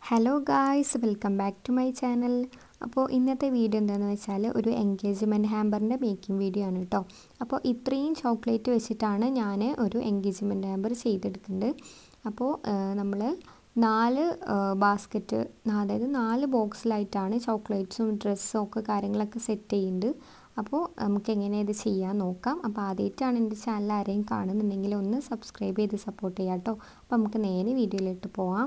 hello guys welcome back to my channel അപ്പോൾ ഇന്നത്തെ video എന്താണെന്ന് വെച്ചാൽ ഒരു എൻഗേജ്മെൻറ്റ് ഹാമ്പറിൻ്റെ മേക്കിംഗ് വീഡിയോ ആണ് കേട്ടോ അപ്പോൾ ഇത്രയും ചോക്ലേറ്റ് വെച്ചിട്ടാണ് ഞാൻ ഒരു എൻഗേജ്മെൻറ്റ് ഹാമ്പർ ചെയ്തെടുക്കുന്നത് അപ്പോൾ നമ്മൾ നാല് ബാസ്ക്കറ്റ് അതായത് നാല് ബോക്സിലായിട്ടാണ് ചോക്ലേറ്റ്സും ഡ്രസ്സും ഒക്കെ കാര്യങ്ങളൊക്കെ സെറ്റ് ചെയ്യുന്നുണ്ട് അപ്പോൾ നമുക്ക് എങ്ങനെ ഇത് ചെയ്യാൻ നോക്കാം അപ്പോൾ ആദ്യമായിട്ടാണ് എൻ്റെ ചാനൽ ആരെയും കാണുന്നുണ്ടെങ്കിൽ ഒന്ന് സബ്സ്ക്രൈബ് ചെയ്ത് സപ്പോർട്ട് ചെയ്യാം കേട്ടോ അപ്പോൾ നമുക്ക് നേരെ വീഡിയോയിലിട്ട് പോവാം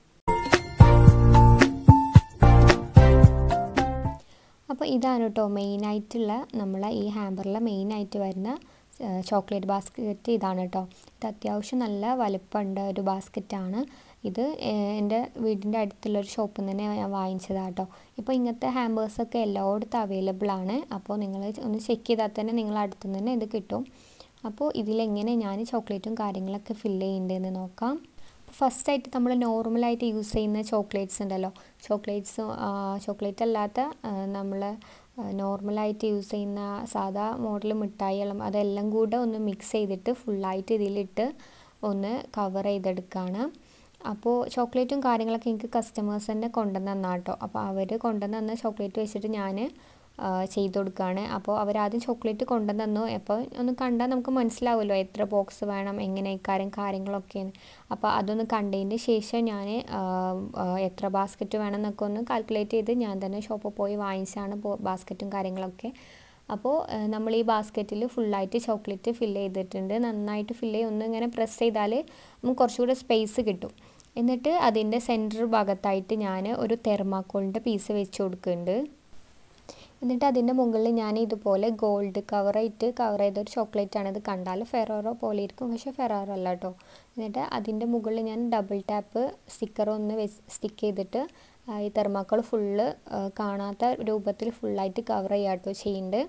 അപ്പോൾ ഇതാണ് കേട്ടോ മെയിനായിട്ടുള്ള നമ്മളെ ഈ ഹാമ്പറിലെ മെയിനായിട്ട് വരുന്ന ചോക്ലേറ്റ് ബാസ്ക്കറ്റ് ഇതാണ് കേട്ടോ ഇത് അത്യാവശ്യം നല്ല വലുപ്പമുണ്ട് ഒരു ബാസ്ക്കറ്റാണ് ഇത് എൻ്റെ വീടിൻ്റെ അടുത്തുള്ള ഒരു ഷോപ്പിൽ നിന്ന് തന്നെ ഞാൻ വാങ്ങിച്ചതാണ് കേട്ടോ ഇപ്പോൾ ഇങ്ങനത്തെ ഹാമ്പേഴ്സൊക്കെ എല്ലായിടത്തും അവൈലബിൾ ആണ് അപ്പോൾ നിങ്ങൾ ഒന്ന് ചെക്ക് ചെയ്താൽ തന്നെ നിങ്ങളുടെ അടുത്തു നിന്ന് തന്നെ ഇത് കിട്ടും അപ്പോൾ ഇതിലെങ്ങനെ ഞാൻ ചോക്ലേറ്റും കാര്യങ്ങളൊക്കെ ഫില്ല് ചെയ്യേണ്ടതെന്ന് നോക്കാം ഫസ്റ്റായിട്ട് നമ്മൾ നോർമലായിട്ട് യൂസ് ചെയ്യുന്ന ചോക്ലേറ്റ്സ് ഉണ്ടല്ലോ ചോക്ലേറ്റ്സ് ചോക്ലേറ്റ് അല്ലാത്ത നമ്മൾ നോർമലായിട്ട് യൂസ് ചെയ്യുന്ന സാധാ മോഡൽ മിഠായികളും അതെല്ലാം കൂടെ ഒന്ന് മിക്സ് ചെയ്തിട്ട് ഫുള്ളായിട്ട് ഇതിലിട്ട് ഒന്ന് കവർ ചെയ്തെടുക്കുകയാണ് അപ്പോൾ ചോക്ലേറ്റും കാര്യങ്ങളൊക്കെ എനിക്ക് കസ്റ്റമേഴ്സ് തന്നെ കൊണ്ടുവന്ന് തന്നാട്ടോ അപ്പോൾ അവർ കൊണ്ടുവന്ന് തന്ന ചോക്ലേറ്റ് വെച്ചിട്ട് ഞാൻ ചെയ്ത് കൊടുക്കുകയാണ് അപ്പോൾ അവരാദ്യം ചോക്ലേറ്റ് കൊണ്ടുവന്ന് തന്നു അപ്പോൾ ഒന്ന് കണ്ടാൽ നമുക്ക് മനസ്സിലാവുമല്ലോ എത്ര ബോക്സ് വേണം എങ്ങനെ ഇക്കാര്യം കാര്യങ്ങളൊക്കെയാണ് അപ്പോൾ അതൊന്ന് കണ്ടതിന് ശേഷം ഞാൻ എത്ര ബാസ്ക്കറ്റ് വേണം എന്നൊക്കെ ഒന്ന് കാൽക്കുലേറ്റ് ചെയ്ത് ഞാൻ തന്നെ ഷോപ്പിൽ പോയി വാങ്ങിച്ചാണ് ബാസ്ക്കറ്റും കാര്യങ്ങളൊക്കെ അപ്പോൾ നമ്മൾ ഈ ബാസ്ക്കറ്റിൽ ഫുള്ളായിട്ട് ചോക്ലേറ്റ് ഫില്ല് ചെയ്തിട്ടുണ്ട് നന്നായിട്ട് ഫില്ല് ചെയ്ത് ഒന്ന് ഇങ്ങനെ പ്രസ് ചെയ്താൽ നമുക്ക് കുറച്ചുകൂടെ സ്പേസ് കിട്ടും എന്നിട്ട് അതിൻ്റെ സെൻറ്റർ ഭാഗത്തായിട്ട് ഞാൻ ഒരു തെർമാക്കോളിൻ്റെ പീസ് വെച്ച് കൊടുക്കുന്നുണ്ട് എന്നിട്ട് അതിൻ്റെ മുകളിൽ ഞാൻ ഇതുപോലെ ഗോൾഡ് കവറായിട്ട് കവർ ചെയ്ത ഒരു ചോക്ലേറ്റ് ആണ് ഇത് കണ്ടാൽ ഫെറോറോ പോലെ ഇരിക്കും പക്ഷേ ഫെറോറോ അല്ല കേട്ടോ എന്നിട്ട് അതിൻ്റെ മുകളിൽ ഞാൻ ഡബിൾ ടാപ്പ് സ്റ്റിക്കർ ഒന്ന് വെച്ച് സ്റ്റിക്ക് ചെയ്തിട്ട് ഈ തെർമാക്കോൾ ഫുള്ള് കാണാത്ത രൂപത്തിൽ ഫുള്ളായിട്ട് കവർ ചെയ്യാം കേട്ടോ ചെയ്യുന്നുണ്ട്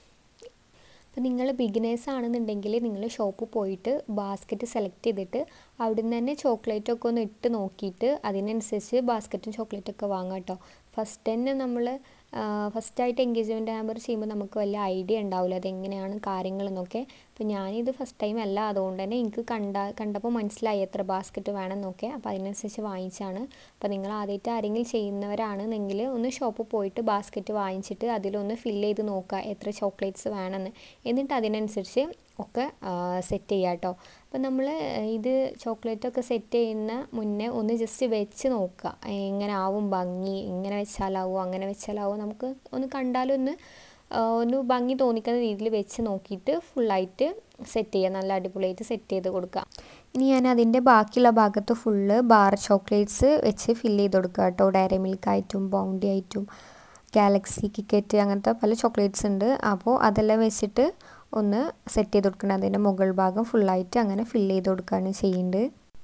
അപ്പോൾ നിങ്ങൾ ബിഗിനേഴ്സ് ആണെന്നുണ്ടെങ്കിൽ നിങ്ങൾ ഷോപ്പിൽ പോയിട്ട് ബാസ്ക്കറ്റ് സെലക്ട് ചെയ്തിട്ട് അവിടെ നിന്ന് തന്നെ ചോക്ലേറ്റൊക്കെ ഒന്ന് ഇട്ട് നോക്കിയിട്ട് അതിനനുസരിച്ച് ബാസ്ക്കറ്റും ചോക്ലേറ്റൊക്കെ വാങ്ങാം കേട്ടോ ഫസ്റ്റ് തന്നെ നമ്മൾ ഫസ്റ്റായിട്ട് എൻഗേജ്മെൻറ്റ് ഹാമ്പർ ചെയ്യുമ്പോൾ നമുക്ക് വലിയ ഐഡിയ ഉണ്ടാവില്ല അതെങ്ങനെയാണ് കാര്യങ്ങളെന്നൊക്കെ അപ്പോൾ ഞാനിത് ഫസ്റ്റ് ടൈം അല്ല അതുകൊണ്ട് തന്നെ എനിക്ക് കണ്ട കണ്ടപ്പോൾ മനസ്സിലായി എത്ര ബാസ്ക്കറ്റ് വേണമെന്നൊക്കെ അപ്പോൾ അതിനനുസരിച്ച് വാങ്ങിച്ചാണ് അപ്പോൾ നിങ്ങൾ ആദ്യമായിട്ട് ആരെങ്കിലും ചെയ്യുന്നവരാണെന്നെങ്കിൽ ഒന്ന് ഷോപ്പിൽ പോയിട്ട് ബാസ്ക്കറ്റ് വാങ്ങിച്ചിട്ട് അതിലൊന്ന് ഫില്ല് ചെയ്ത് നോക്കുക എത്ര ചോക്ലേറ്റ്സ് വേണമെന്ന് എന്നിട്ട് അതിനനുസരിച്ച് ഒക്കെ സെറ്റ് ചെയ്യുക കേട്ടോ അപ്പം നമ്മൾ ഇത് ചോക്ലേറ്റൊക്കെ സെറ്റ് ചെയ്യുന്ന മുന്നേ ഒന്ന് ജസ്റ്റ് വെച്ച് നോക്കുക എങ്ങനെ ആവും ഭംഗി ഇങ്ങനെ വെച്ചാലാവോ അങ്ങനെ വെച്ചാലാവോ നമുക്ക് ഒന്ന് കണ്ടാലൊന്ന് ഒന്ന് ഭംഗി തോന്നിക്കുന്ന രീതിയിൽ വെച്ച് നോക്കിയിട്ട് ഫുള്ളായിട്ട് സെറ്റ് ചെയ്യുക നല്ല അടിപൊളിയായിട്ട് സെറ്റ് ചെയ്ത് കൊടുക്കുക ഇനി ഞാൻ അതിൻ്റെ ബാക്കിയുള്ള ഭാഗത്ത് ഫുള്ള് ബാർ ചോക്ലേറ്റ്സ് വെച്ച് ഫില്ല് ചെയ്ത് കൊടുക്കുക കേട്ടോ ഡയറി മിൽക്ക് ആയിട്ടും ബൗണ്ടി ആയിട്ടും ഗാലക്സി കിക്കറ്റ് അങ്ങനത്തെ പല ചോക്ലേറ്റ്സ് ഉണ്ട് അപ്പോൾ അതെല്ലാം വെച്ചിട്ട് ഒന്ന് സെറ്റ് ചെയ്ത് കൊടുക്കണം അതിൻ്റെ മുകൾ ഭാഗം ഫുള്ളായിട്ട് അങ്ങനെ ഫില്ല് ചെയ്ത് കൊടുക്കുകയാണ് ചെയ്യേണ്ടത്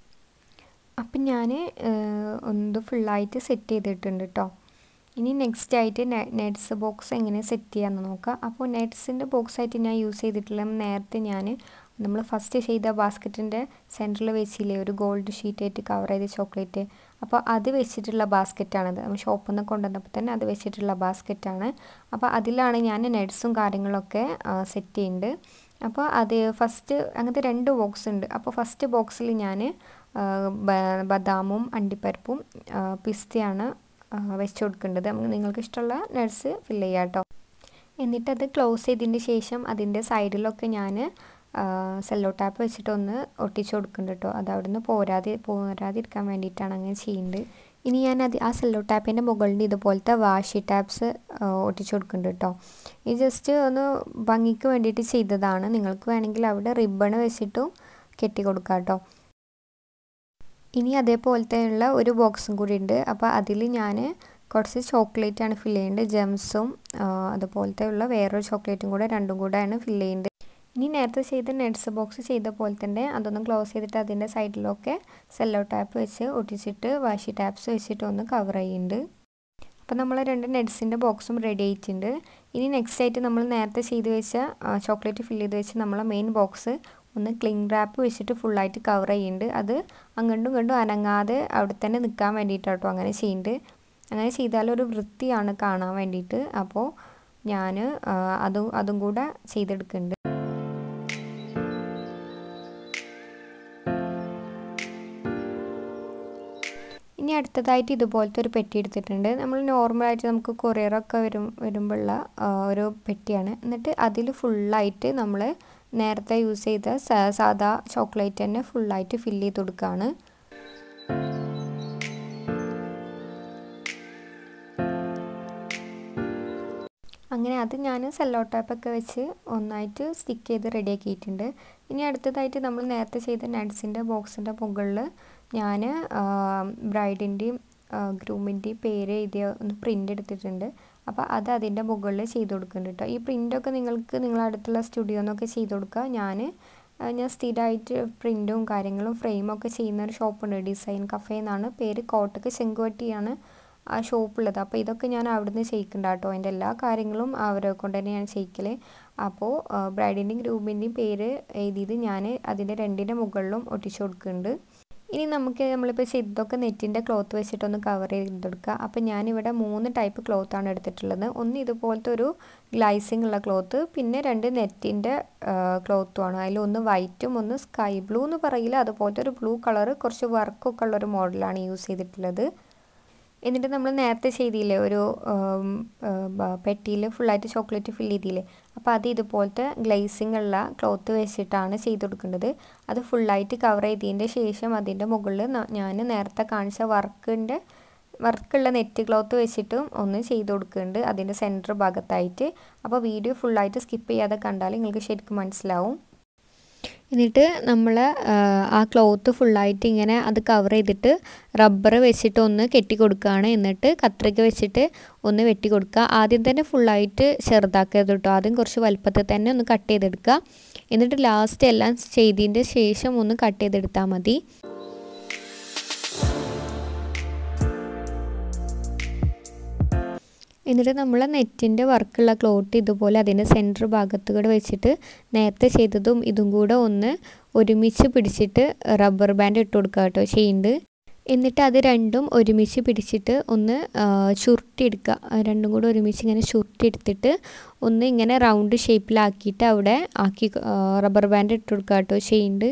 അപ്പം ഞാൻ ഒന്ന് ഫുള്ളായിട്ട് സെറ്റ് ചെയ്തിട്ടുണ്ട് കേട്ടോ ഇനി നെക്സ്റ്റ് ആയിട്ട് നെറ്റ്സ് ബോക്സ് എങ്ങനെ സെറ്റ് ചെയ്യാമെന്ന് നോക്കാം അപ്പോൾ നെറ്റ്സിൻ്റെ ബോക്സ് ആയിട്ട് ഞാൻ യൂസ് ചെയ്തിട്ടുള്ള നേരത്തെ ഞാൻ നമ്മൾ ഫസ്റ്റ് ചെയ്ത ബാസ്ക്കറ്റിൻ്റെ സെൻറ്ററിൽ വെച്ചില്ലേ ഒരു ഗോൾഡ് ഷീറ്റായിട്ട് കവർ ചെയ്ത ചോക്ലേറ്റ് അപ്പോൾ അത് വെച്ചിട്ടുള്ള ബാസ്ക്കറ്റാണത് നമ്മൾ ഷോപ്പിൽ നിന്ന് കൊണ്ടുവന്നപ്പോൾ തന്നെ അത് വെച്ചിട്ടുള്ള ബാസ്ക്കറ്റാണ് അപ്പോൾ അതിലാണ് ഞാൻ നെറ്റ്സും കാര്യങ്ങളൊക്കെ സെറ്റ് ചെയ്യുന്നുണ്ട് അപ്പോൾ അത് ഫസ്റ്റ് അങ്ങനത്തെ രണ്ട് ബോക്സ് ഉണ്ട് അപ്പോൾ ഫസ്റ്റ് ബോക്സിൽ ഞാൻ ബദാമും അണ്ടിപ്പരിപ്പും പിസ്തയാണ് വെച്ച് കൊടുക്കേണ്ടത് നിങ്ങൾക്ക് ഇഷ്ടമുള്ള നട്ട്സ് ഫില്ല് ചെയ്യാം കേട്ടോ എന്നിട്ടത് ക്ലോസ് ചെയ്തതിന് ശേഷം അതിൻ്റെ സൈഡിലൊക്കെ ഞാൻ സെല്ലോ ടാപ്പ് വെച്ചിട്ടൊന്ന് ഒട്ടിച്ച് കൊടുക്കുന്നുണ്ട് കേട്ടോ അത് അവിടെ നിന്ന് പോരാതെ പോരാതിരിക്കാൻ വേണ്ടിയിട്ടാണ് അങ്ങനെ ചെയ്യുന്നത് ഇനി ഞാൻ അത് ആ സെല്ലോ ടാപ്പിൻ്റെ മുകളിൽ ഇതുപോലത്തെ വാഷി ടാപ്സ് ഒട്ടിച്ച് കൊടുക്കുന്നുണ്ട് കേട്ടോ ഇത് ജസ്റ്റ് ഒന്ന് ഭംഗിക്ക് വേണ്ടിയിട്ട് ചെയ്തതാണ് നിങ്ങൾക്ക് വേണമെങ്കിൽ അവിടെ റിബൺ വെച്ചിട്ടും കെട്ടി കൊടുക്കാം കേട്ടോ ഇനി അതേപോലത്തെയുള്ള ഒരു ബോക്സും കൂടി ഉണ്ട് അപ്പോൾ അതിൽ ഞാൻ കുറച്ച് ചോക്ലേറ്റ് ആണ് ഫില്ല് ചെയ്യേണ്ടത് ജെംസും അതുപോലത്തെ ഉള്ള വേറൊരു ചോക്ലേറ്റും കൂടെ രണ്ടും കൂടെയാണ് ഫില്ല് ചെയ്യേണ്ടത് ഇനി നേരത്തെ ചെയ്ത നെറ്റ്സ് ബോക്സ് ചെയ്ത പോലെ തന്നെ അതൊന്ന് ക്ലോസ് ചെയ്തിട്ട് അതിൻ്റെ സൈഡിലൊക്കെ സെല്ലോ ടാപ്പ് വെച്ച് ഒട്ടിച്ചിട്ട് വാഷി ടാപ്സ് വെച്ചിട്ട് ഒന്ന് കവർ ചെയ്യുന്നുണ്ട് അപ്പോൾ നമ്മൾ രണ്ട് നെറ്റ്സിൻ്റെ ബോക്സും റെഡി ആയിട്ടുണ്ട് ഇനി നെക്സ്റ്റ് ആയിട്ട് നമ്മൾ നേരത്തെ ചെയ്ത് വെച്ച ചോക്ലേറ്റ് ഫില്ല് ചെയ്ത് വെച്ച് നമ്മളെ മെയിൻ ബോക്സ് ഒന്ന് ക്ലിങ് റാപ്പ് വെച്ചിട്ട് ഫുള്ളായിട്ട് കവർ ചെയ്യുന്നുണ്ട് അത് അങ്ങോട്ടും ഇങ്ങോട്ടും അനങ്ങാതെ അവിടെ തന്നെ നിൽക്കാൻ വേണ്ടിയിട്ടാട്ടോ അങ്ങനെ ചെയ്യുന്നുണ്ട് അങ്ങനെ ചെയ്താലൊരു വൃത്തിയാണ് കാണാൻ വേണ്ടിയിട്ട് അപ്പോൾ ഞാൻ അതും അതും കൂടെ ചെയ്തെടുക്കുന്നുണ്ട് ഇനി ഇനി അടുത്തതായിട്ട് ഇതുപോലത്തെ ഒരു പെട്ടി എടുത്തിട്ടുണ്ട് നമ്മൾ നോർമലായിട്ട് നമുക്ക് കൊറിയറൊക്കെ വരും വരുമ്പോഴുള്ള ഒരു പെട്ടിയാണ് എന്നിട്ട് അതിൽ ഫുള്ളായിട്ട് നമ്മൾ നേരത്തെ യൂസ് ചെയ്ത സാധാ ചോക്ലേറ്റ് തന്നെ ഫുള്ളായിട്ട് ഫില്ല് ചെയ്ത് കൊടുക്കുകയാണ് അങ്ങനെ അത് ഞാൻ സെല്ലോ ടൈപ്പൊക്കെ വെച്ച് ഒന്നായിട്ട് സ്റ്റിക്ക് ചെയ്ത് റെഡിയാക്കിയിട്ടുണ്ട് ഇനി അടുത്തതായിട്ട് നമ്മൾ നേരത്തെ ചെയ്ത നട്ട്സിൻ്റെ ബോക്സിൻ്റെ മുകളിൽ ഞാൻ ബ്രൈഡിൻ്റെയും ഗ്രൂമിൻ്റെയും പേര് എഴുതിയ ഒന്ന് പ്രിൻ്റ് എടുത്തിട്ടുണ്ട് അപ്പോൾ അത് അതിൻ്റെ മുകളിൽ ചെയ്ത് കൊടുക്കുന്നുണ്ട് കേട്ടോ ഈ പ്രിൻ്റൊക്കെ നിങ്ങൾക്ക് നിങ്ങളുടെ അടുത്തുള്ള സ്റ്റുഡിയോന്നൊക്കെ ചെയ്ത് കൊടുക്കുക ഞാൻ ഞാൻ സ്ഥിരമായിട്ട് പ്രിൻറ്റും കാര്യങ്ങളും ഫ്രെയിമൊക്കെ ചെയ്യുന്ന ഒരു ഷോപ്പുണ്ട് ഡിസൈൻ കഫേ എന്നാണ് പേര് കോട്ടക്ക് ചെങ്കുവട്ടിയാണ് ആ ഷോപ്പുള്ളത് അപ്പോൾ ഇതൊക്കെ ഞാൻ അവിടുന്ന് ചെയ്യിക്കുന്നുണ്ട് കേട്ടോ അതിൻ്റെ എല്ലാ കാര്യങ്ങളും അവരെ കൊണ്ട് തന്നെയാണ് ചെയ്യിക്കൽ അപ്പോൾ ബ്രൈഡിൻ്റെയും ഗ്രൂമിൻ്റെയും പേര് എഴുതിയത് ഞാൻ അതിൻ്റെ രണ്ടിൻ്റെ മുകളിലും ഒട്ടിച്ചു കൊടുക്കുന്നുണ്ട് ഇനി നമുക്ക് നമ്മളിപ്പോൾ ചെയ്തതൊക്കെ നെറ്റിൻ്റെ ക്ലോത്ത് വെച്ചിട്ടൊന്ന് കവർ ചെയ്തെടുക്കുക അപ്പോൾ ഞാനിവിടെ മൂന്ന് ടൈപ്പ് ക്ലോത്താണ് എടുത്തിട്ടുള്ളത് ഒന്ന് ഇതുപോലത്തെ ഒരു ഗ്ലൈസിങ് ഉള്ള ക്ലോത്ത് പിന്നെ രണ്ട് നെറ്റിൻ്റെ ക്ലോത്തുമാണ് അതിലൊന്ന് വൈറ്റും ഒന്ന് സ്കൈ ബ്ലൂ എന്ന് പറയില്ല അതുപോലത്തെ ഒരു ബ്ലൂ കളർ കുറച്ച് വർക്കൊക്കെ ഉള്ളൊരു മോഡലാണ് യൂസ് ചെയ്തിട്ടുള്ളത് എന്നിട്ട് നമ്മൾ നേരത്തെ ചെയ്തില്ലേ ഒരു പെട്ടിയിൽ ഫുള്ളായിട്ട് ചോക്ലേറ്റ് ഫില്ല് ചെയ്തില്ലേ അപ്പോൾ അത് ഇതുപോലത്തെ ഗ്ലേസിങ് ഉള്ള ക്ലോത്ത് വെച്ചിട്ടാണ് ചെയ്ത് കൊടുക്കേണ്ടത് അത് ഫുള്ളായിട്ട് കവർ ചെയ്തതിൻ്റെ ശേഷം അതിൻ്റെ മുകളിൽ ഞാൻ നേരത്തെ കാണിച്ച വർക്കിൻ്റെ വർക്കുള്ള നെറ്റ് ക്ലോത്ത് വെച്ചിട്ടും ഒന്ന് ചെയ്ത് കൊടുക്കുന്നുണ്ട് അതിൻ്റെ സെൻറ്റർ ഭാഗത്തായിട്ട് അപ്പോൾ വീഡിയോ ഫുള്ളായിട്ട് സ്കിപ്പ് ചെയ്യാതെ കണ്ടാൽ നിങ്ങൾക്ക് ശരിക്കും മനസ്സിലാവും എന്നിട്ട് നമ്മൾ ആ ക്ലോത്ത് ഫുള്ളായിട്ട് ഇങ്ങനെ അത് കവർ ചെയ്തിട്ട് റബ്ബർ വെച്ചിട്ട് ഒന്ന് കെട്ടി കൊടുക്കുകയാണ് എന്നിട്ട് കത്രിക വെച്ചിട്ട് ഒന്ന് വെട്ടി കൊടുക്കുക ആദ്യം തന്നെ ഫുള്ളായിട്ട് ചെറുതാക്കരുത് കേട്ടോ ആദ്യം കുറച്ച് വലുപ്പത്തിൽ തന്നെ ഒന്ന് കട്ട് ചെയ്തെടുക്കുക എന്നിട്ട് ലാസ്റ്റ് എല്ലാം ചെയ്തതിൻ്റെ ശേഷം ഒന്ന് കട്ട് ചെയ്തെടുത്താൽ മതി എന്നിട്ട് നമ്മൾ നെറ്റിൻ്റെ വർക്കുള്ള ക്ലോത്ത് ഇതുപോലെ അതിൻ്റെ സെൻറ്റർ ഭാഗത്ത് കൂടെ വെച്ചിട്ട് നേരത്തെ ചെയ്തതും ഇതും കൂടെ ഒന്ന് ഒരുമിച്ച് പിടിച്ചിട്ട് റബ്ബർ ബാൻഡ് ഇട്ട് കൊടുക്കുക കേട്ടോ ചെയ്യുന്നുണ്ട് എന്നിട്ട് അത് രണ്ടും ഒരുമിച്ച് പിടിച്ചിട്ട് ഒന്ന് ചുരുട്ടിയെടുക്കുക രണ്ടും കൂടെ ഒരുമിച്ച് ഇങ്ങനെ ചുരുട്ടിയെടുത്തിട്ട് ഒന്ന് ഇങ്ങനെ റൗണ്ട് ഷേപ്പിലാക്കിയിട്ട് അവിടെ ആക്കി റബ്ബർ ബാൻഡ് ഇട്ട് കൊടുക്കുക കേട്ടോ ചെയ്യുന്നുണ്ട്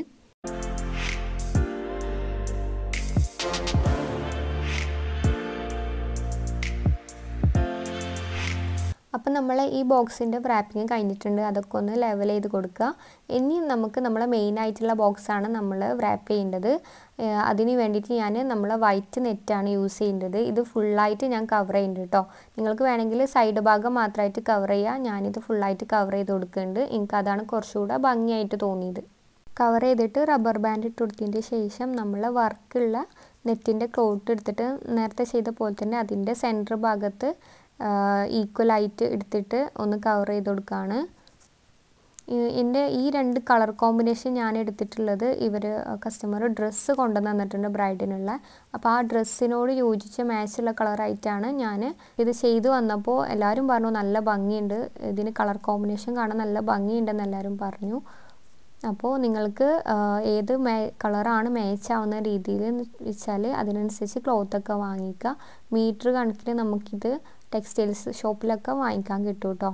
അപ്പം നമ്മൾ ഈ ബോക്സിൻ്റെ റാപ്പിങ് കഴിഞ്ഞിട്ടുണ്ട് അതൊക്കെ ഒന്ന് ലെവൽ ചെയ്ത് കൊടുക്കുക ഇനി നമുക്ക് നമ്മളെ മെയിൻ ആയിട്ടുള്ള ബോക്സാണ് നമ്മൾ റാപ്പ് ചെയ്യേണ്ടത് അതിന് വേണ്ടിയിട്ട് ഞാൻ നമ്മൾ വൈറ്റ് നെറ്റാണ് യൂസ് ചെയ്യേണ്ടത് ഇത് ഫുള്ളായിട്ട് ഞാൻ കവർ ചെയ്യുന്നുണ്ട് കേട്ടോ നിങ്ങൾക്ക് വേണമെങ്കിൽ സൈഡ് ഭാഗം മാത്രമായിട്ട് കവർ ചെയ്യുക ഞാനിത് ഫുള്ളായിട്ട് കവർ ചെയ്ത് കൊടുക്കുന്നുണ്ട് എനിക്ക് അതാണ് കുറച്ചുകൂടെ ഭംഗിയായിട്ട് തോന്നിയത് കവർ ചെയ്തിട്ട് റബ്ബർ ബാൻഡ് ഇട്ട് കൊടുത്തതിൻ്റെ ശേഷം നമ്മൾ വർക്കുള്ള നെറ്റിൻ്റെ ക്ലോത്ത് എടുത്തിട്ട് നേരത്തെ ചെയ്ത പോലെ തന്നെ അതിൻ്റെ സെൻറ്റർ ഭാഗത്ത് ഈക്വലായിട്ട് എടുത്തിട്ട് ഒന്ന് കവർ ചെയ്ത് കൊടുക്കുകയാണ് എൻ്റെ ഈ രണ്ട് കളർ കോമ്പിനേഷൻ ഞാൻ എടുത്തിട്ടുള്ളത് ഇവർ കസ്റ്റമർ ഡ്രസ്സ് കൊണ്ടുവന്ന് തന്നിട്ടുണ്ട് ബ്രൈഡിനുള്ള അപ്പോൾ ആ ഡ്രസ്സിനോട് യോജിച്ച മാച്ചുള്ള കളറായിട്ടാണ് ഞാൻ ഇത് ചെയ്തു വന്നപ്പോൾ എല്ലാവരും പറഞ്ഞു നല്ല ഭംഗിയുണ്ട് ഇതിന് കളർ കോമ്പിനേഷൻ കാണാൻ നല്ല ഭംഗിയുണ്ടെന്ന് എല്ലാവരും പറഞ്ഞു അപ്പോൾ നിങ്ങൾക്ക് ഏത് മേ കളറാണ് മാച്ച് ആവുന്ന രീതിയിൽ വെച്ചാൽ അതിനനുസരിച്ച് ക്ലോത്തൊക്കെ വാങ്ങിക്കുക മീറ്റർ കണക്കിന് നമുക്കിത് ടെക്സ്റ്റൈൽസ് ഷോപ്പിലൊക്കെ വാങ്ങിക്കാൻ കിട്ടും കേട്ടോ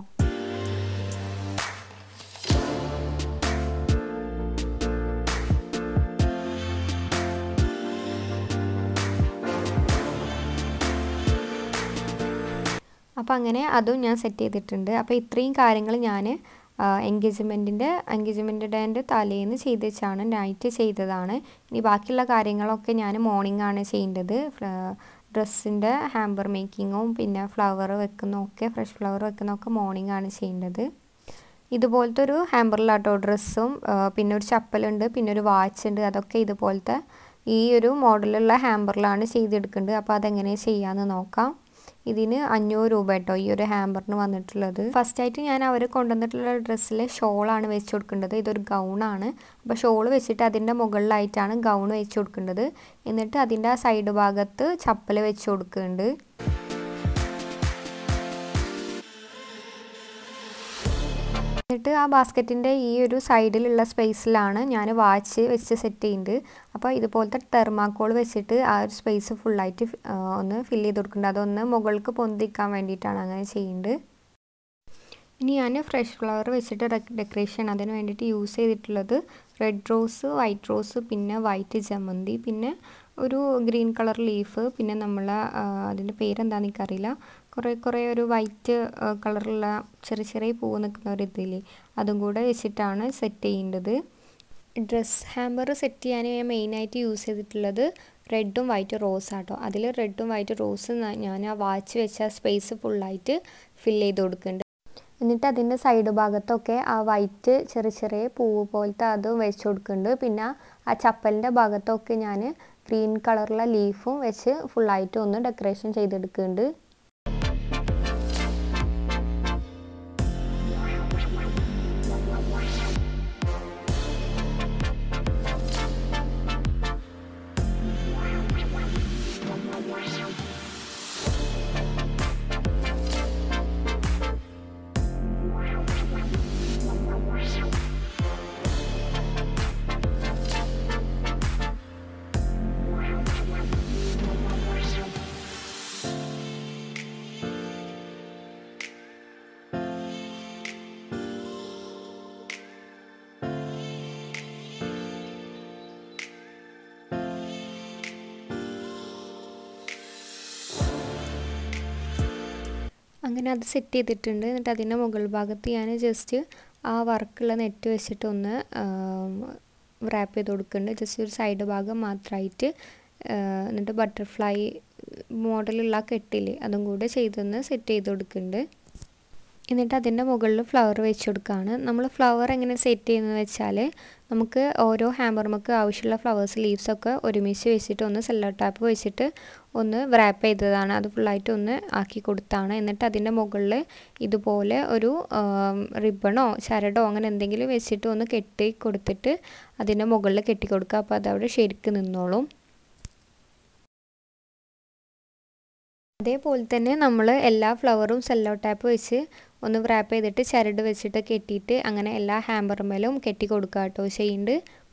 അപ്പോൾ അങ്ങനെ അതും ഞാൻ സെറ്റ് ചെയ്തിട്ടുണ്ട് അപ്പോൾ ഇത്രയും കാര്യങ്ങൾ ഞാൻ എൻഗേജ്മെൻറ്റിൻ്റെ എൻഗേജ്മെൻറ്റ് ഡേൻ്റെ തലേന്ന് ചെയ്ത് വെച്ചാണ് നൈറ്റ് ചെയ്തതാണ് ഇനി ബാക്കിയുള്ള കാര്യങ്ങളൊക്കെ ഞാൻ മോർണിംഗ് ആണ് ചെയ്യേണ്ടത് ഡ്രസ്സിൻ്റെ ഹാമ്പർ മേക്കിങ്ങും പിന്നെ ഫ്ലവർ വെക്കുന്നതൊക്കെ ഫ്രഷ് ഫ്ലവർ വെക്കുന്നതൊക്കെ മോർണിംഗ് ആണ് ചെയ്യേണ്ടത് ഇതുപോലത്തെ ഒരു ഹാമ്പറിലാട്ടോ ഡ്രസ്സും പിന്നെ ഒരു ചപ്പലുണ്ട് പിന്നെ ഒരു വാച്ച് ഉണ്ട് അതൊക്കെ ഇതുപോലത്തെ ഈ ഒരു മോഡലുള്ള ഹാമ്പറിലാണ് ചെയ്തെടുക്കേണ്ടത് അപ്പോൾ അതെങ്ങനെ ചെയ്യാമെന്ന് നോക്കാം ഇതിന് അഞ്ഞൂറ് രൂപ കേട്ടോ ഈ ഒരു ഹാമ്പറിന് വന്നിട്ടുള്ളത് ഫസ്റ്റ് ആയിട്ട് ഞാൻ അവർ കൊണ്ടുവന്നിട്ടുള്ള ഡ്രസ്സിൽ ഷോളാണ് വെച്ച് കൊടുക്കേണ്ടത് ഇതൊരു ഗൗണാണ് അപ്പോൾ ഷോൾ വെച്ചിട്ട് അതിൻ്റെ മുകളിലായിട്ടാണ് ഗൗൺ വെച്ച് കൊടുക്കേണ്ടത് എന്നിട്ട് അതിൻ്റെ ആ സൈഡ് ഭാഗത്ത് ചപ്പൽ വെച്ച് കൊടുക്കുന്നുണ്ട് എന്നിട്ട് ആ ബാസ്ക്കറ്റിൻ്റെ ഈ ഒരു സൈഡിലുള്ള സ്പേസിലാണ് ഞാൻ വാച്ച് വെച്ച് സെറ്റ് ചെയ്യുന്നത് അപ്പോൾ ഇതുപോലത്തെ തെർമാക്കോൾ വെച്ചിട്ട് ആ ഒരു സ്പേസ് ഫുള്ളായിട്ട് ഒന്ന് ഫില്ല് ചെയ്ത് കൊടുക്കുന്നുണ്ട് അതൊന്ന് മുകൾക്ക് പൊന്തിക്കാൻ വേണ്ടിയിട്ടാണ് അങ്ങനെ ചെയ്യുന്നത് ഇനി ഞാൻ ഫ്രഷ് ഫ്ലവർ വെച്ചിട്ട് ഡെക്കറേഷൻ അതിന് വേണ്ടിയിട്ട് യൂസ് ചെയ്തിട്ടുള്ളത് റെഡ് റോസ് വൈറ്റ് റോസ് പിന്നെ വൈറ്റ് ജമന്തി പിന്നെ ഒരു ഗ്രീൻ കളർ ലീഫ് പിന്നെ നമ്മൾ അതിൻ്റെ പേരെന്താണെന്ന് എനിക്കറിയില്ല കുറേ കുറേ ഒരു വൈറ്റ് കളറുള്ള ചെറിയ ചെറിയ പൂവ് നിൽക്കുന്ന ഒരു ഇതില്ലേ അതും കൂടെ വെച്ചിട്ടാണ് സെറ്റ് ചെയ്യേണ്ടത് ഡ്രസ് ഹാമ്പർ സെറ്റ് ചെയ്യാൻ ഞാൻ മെയിനായിട്ട് യൂസ് ചെയ്തിട്ടുള്ളത് റെഡും വൈറ്റ് റോസ് ആട്ടോ അതിൽ റെഡും വൈറ്റ് റോസ് ഞാൻ ആ വാച്ച് വെച്ച സ്പേസ് ഫുള്ളായിട്ട് ഫിൽ ചെയ്ത് കൊടുക്കുന്നുണ്ട് എന്നിട്ട് അതിൻ്റെ സൈഡ് ഭാഗത്തൊക്കെ ആ വൈറ്റ് ചെറിയ ചെറിയ പൂവ് പോലത്തെ അത് വെച്ച് കൊടുക്കുന്നുണ്ട് പിന്നെ ആ ചപ്പലിൻ്റെ ഭാഗത്തൊക്കെ ഞാൻ ഗ്രീൻ കളറുള്ള ലീഫും വെച്ച് ഫുള്ളായിട്ട് ഒന്ന് ഡെക്കറേഷൻ ചെയ്തെടുക്കുന്നുണ്ട് അങ്ങനെ അത് സെറ്റ് ചെയ്തിട്ടുണ്ട് എന്നിട്ട് അതിൻ്റെ മുകൾ ഭാഗത്ത് ഞാൻ ജസ്റ്റ് ആ വർക്കുള്ള നെറ്റ് വെച്ചിട്ട് ഒന്ന് റാപ്പ് ചെയ്ത് കൊടുക്കുന്നുണ്ട് ജസ്റ്റ് ഒരു സൈഡ് ഭാഗം മാത്രമായിട്ട് എന്നിട്ട് ബട്ടർഫ്ലൈ മോഡലുള്ള കെട്ടില്ലേ അതും കൂടെ ചെയ്തൊന്ന് സെറ്റ് ചെയ്ത് കൊടുക്കുന്നുണ്ട് എന്നിട്ട് അതിൻ്റെ മുകളിൽ ഫ്ലവർ വെച്ച് കൊടുക്കുകയാണ് നമ്മൾ ഫ്ലവർ എങ്ങനെ സെറ്റ് ചെയ്യുന്നത് വെച്ചാൽ നമുക്ക് ഓരോ ഹാമ്പർമക്ക് ആവശ്യമുള്ള ഫ്ലവേഴ്സ് ലീവ്സൊക്കെ ഒരുമിച്ച് വെച്ചിട്ട് ഒന്ന് സെല്ലോ ടാപ്പ് വെച്ചിട്ട് ഒന്ന് റാപ്പ് ചെയ്തതാണ് അത് ഫുള്ളായിട്ട് ഒന്ന് ആക്കി കൊടുത്താണ് എന്നിട്ട് അതിൻ്റെ മുകളിൽ ഇതുപോലെ ഒരു റിബണോ ചരടോ അങ്ങനെ എന്തെങ്കിലും വെച്ചിട്ട് ഒന്ന് കെട്ടി കൊടുത്തിട്ട് അതിൻ്റെ മുകളിൽ കെട്ടി കൊടുക്കുക അപ്പോൾ അതവിടെ ശരിക്ക് നിന്നോളും അതേപോലെ തന്നെ നമ്മൾ എല്ലാ ഫ്ലവറും സെല്ലോ ടാപ്പ് വെച്ച് ഒന്ന് റാപ്പ് ചെയ്തിട്ട് ചരട് വെച്ചിട്ട് കെട്ടിയിട്ട് അങ്ങനെ എല്ലാ ഹാമ്പർമേലും കെട്ടി കൊടുക്കുക കേട്ടോ ചെയ്യുന്നുണ്ട്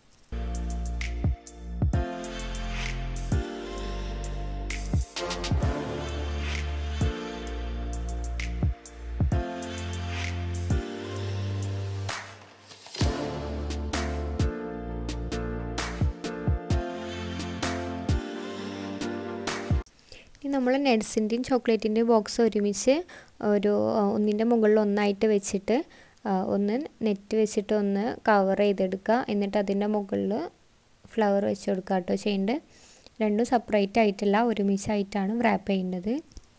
ഇനി നമ്മൾ നട്സിൻ്റെയും ചോക്ലേറ്റിൻ്റെയും ബോക്സ് ഒരുമിച്ച് ഒരു ഒന്നിൻ്റെ മുകളിൽ ഒന്നായിട്ട് വെച്ചിട്ട് ഒന്ന് നെറ്റ് വെച്ചിട്ട് ഒന്ന് കവർ ചെയ്തെടുക്കുക എന്നിട്ട് അതിൻ്റെ മുകളിൽ ഫ്ലവർ വെച്ച് കൊടുക്കുക കേട്ടോ ചെയ്യേണ്ടത് രണ്ടും സെപ്പറേറ്റ് ആയിട്ടല്ല ഒരുമിച്ചായിട്ടാണ് റാപ്പ് ചെയ്യേണ്ടത്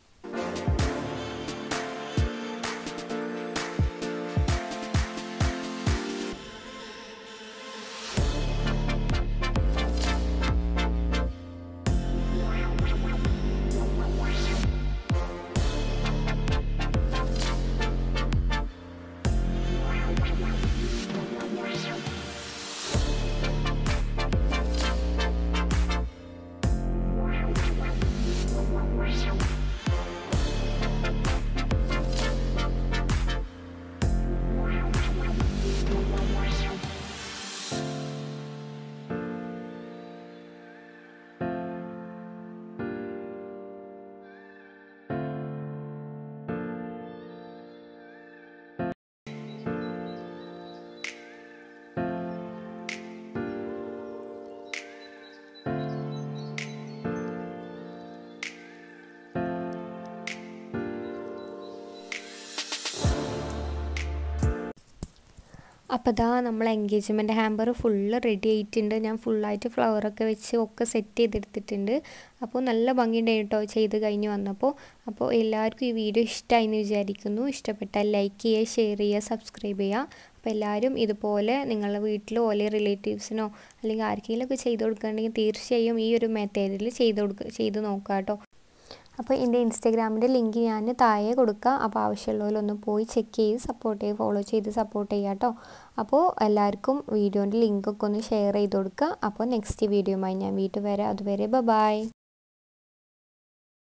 അപ്പോൾ ഇതാ നമ്മൾ എൻഗേജ്മെൻറ്റ് ഹാമ്പർ ഫുള്ള് റെഡി ആയിട്ടുണ്ട് ഞാൻ ഫുള്ളായിട്ട് ഫ്ലവറൊക്കെ വെച്ച് ഒക്കെ സെറ്റ് ചെയ്തെടുത്തിട്ടുണ്ട് അപ്പോൾ നല്ല ഭംഗിയുണ്ടായി കേട്ടോ ചെയ്ത് കഴിഞ്ഞ് വന്നപ്പോൾ അപ്പോൾ എല്ലാവർക്കും ഈ വീഡിയോ ഇഷ്ടമായി എന്ന് വിചാരിക്കുന്നു ഇഷ്ടപ്പെട്ടാൽ ലൈക്ക് ചെയ്യുക ഷെയർ ചെയ്യുക സബ്സ്ക്രൈബ് ചെയ്യുക അപ്പോൾ എല്ലാവരും ഇതുപോലെ നിങ്ങളുടെ വീട്ടിലോ അല്ലെങ്കിൽ റിലേറ്റീവ്സിനോ അല്ലെങ്കിൽ ആർക്കെങ്കിലുമൊക്കെ ചെയ്ത് കൊടുക്കുകയാണെങ്കിൽ തീർച്ചയായും ഈ ഒരു മെത്തേഡിൽ ചെയ്ത് കൊടുക്കുക ചെയ്ത് നോക്കുക കേട്ടോ അപ്പോൾ എൻ്റെ ഇൻസ്റ്റാഗ്രാമിൻ്റെ ലിങ്ക് ഞാൻ താഴെ കൊടുക്കുക അപ്പോൾ ആവശ്യമുള്ളവരൊന്ന് പോയി ചെക്ക് ചെയ്ത് സപ്പോർട്ട് ചെയ്ത് ഫോളോ ചെയ്ത് സപ്പോർട്ട് ചെയ്യുക കേട്ടോ അപ്പോൾ എല്ലാവർക്കും വീഡിയോൻ്റെ ലിങ്കൊക്കെ ഒന്ന് ഷെയർ ചെയ്ത് കൊടുക്കുക അപ്പോൾ നെക്സ്റ്റ് വീഡിയോയുമായി ഞാൻ വീട്ടിൽ വരാം അതുവരെ ബൈ